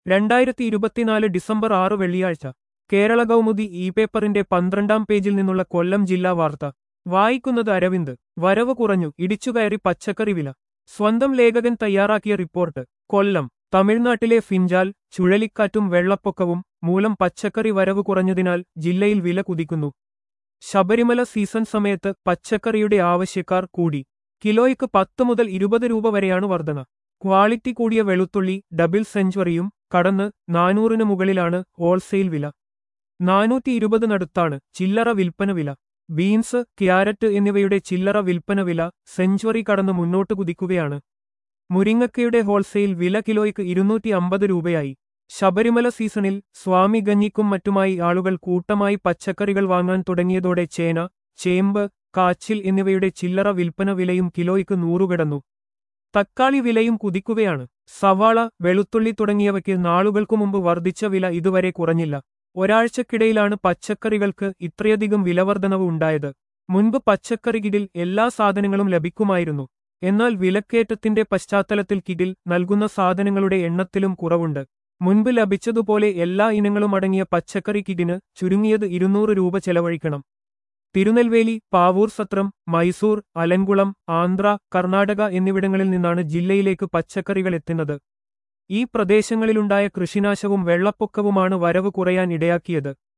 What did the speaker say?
രണ്ടായിരത്തി ഇരുപത്തിനാല് ഡിസംബർ ആറ് വെള്ളിയാഴ്ച കേരള കൗമുദി ഇ പേപ്പറിന്റെ പന്ത്രണ്ടാം പേജിൽ നിന്നുള്ള കൊല്ലം ജില്ലാ വാർത്ത വായിക്കുന്നത് അരവിന്ദ് വരവ് കുറഞ്ഞു ഇടിച്ചുകയറി പച്ചക്കറി വില സ്വന്തം ലേഖകൻ തയ്യാറാക്കിയ റിപ്പോർട്ട് കൊല്ലം തമിഴ്നാട്ടിലെ ഫിഞ്ചാൽ ചുഴലിക്കാറ്റും വെള്ളപ്പൊക്കവും മൂലം പച്ചക്കറി വരവ് കുറഞ്ഞതിനാൽ ജില്ലയിൽ വില കുതിക്കുന്നു ശബരിമല സീസൺ സമയത്ത് പച്ചക്കറിയുടെ ആവശ്യക്കാർ കൂടി കിലോയ്ക്ക് പത്ത് മുതൽ ഇരുപത് രൂപ വരെയാണ് വർധന ക്വാളിറ്റി കൂടിയ വെളുത്തുള്ളി ഡബിൾ സെഞ്ചുറിയും കടന്ന് നാനൂറിന് മുകളിലാണ് ഹോൾസെയിൽ വില നാനൂറ്റി ഇരുപതിനടുത്താണ് ചില്ലറ വിൽപ്പന വില ബീൻസ് ക്യാരറ്റ് എന്നിവയുടെ ചില്ലറ വിൽപ്പന വില സെഞ്ചുറി കടന്ന് മുന്നോട്ട് കുതിക്കുകയാണ് മുരിങ്ങക്കയുടെ ഹോൾസെയിൽ വില കിലോയ്ക്ക് ഇരുന്നൂറ്റി അമ്പത് രൂപയായി ശബരിമല സീസണിൽ സ്വാമി ഗഞ്ഞിക്കും മറ്റുമായി ആളുകൾ കൂട്ടമായി പച്ചക്കറികൾ വാങ്ങാൻ തുടങ്ങിയതോടെ ചേന ചേമ്പ് കാച്ചിൽ എന്നിവയുടെ ചില്ലറ വിൽപ്പന വിലയും കിലോയ്ക്ക് നൂറുകിടന്നു തക്കാളി വിലയും കുതിക്കുകയാണ് സവാള വെളുത്തുള്ളി തുടങ്ങിയവയ്ക്ക് നാളുകൾക്കു മുമ്പ് വർദ്ധിച്ച വില ഇതുവരെ കുറഞ്ഞില്ല ഒരാഴ്ചക്കിടയിലാണ് പച്ചക്കറികൾക്ക് ഇത്രയധികം വിലവർധനവ് ഉണ്ടായത് മുൻപ് പച്ചക്കറി കിടിൽ എല്ലാ സാധനങ്ങളും ലഭിക്കുമായിരുന്നു എന്നാൽ വിലക്കയറ്റത്തിന്റെ പശ്ചാത്തലത്തിൽ കിടിൽ നൽകുന്ന സാധനങ്ങളുടെ എണ്ണത്തിലും കുറവുണ്ട് മുൻപ് ലഭിച്ചതുപോലെ എല്ലാ ഇനങ്ങളും അടങ്ങിയ പച്ചക്കറി കിടിന് ചുരുങ്ങിയത് ഇരുന്നൂറ് രൂപ ചെലവഴിക്കണം തിരുനെൽവേലി പാവൂർ സത്രം മൈസൂർ അലൻകുളം ആന്ധ്ര കർണാടക എന്നിവിടങ്ങളിൽ നിന്നാണ് ജില്ലയിലേക്ക് പച്ചക്കറികൾ എത്തുന്നത് ഈ പ്രദേശങ്ങളിലുണ്ടായ കൃഷിനാശവും വെള്ളപ്പൊക്കവുമാണ് വരവ് കുറയാൻ ഇടയാക്കിയത്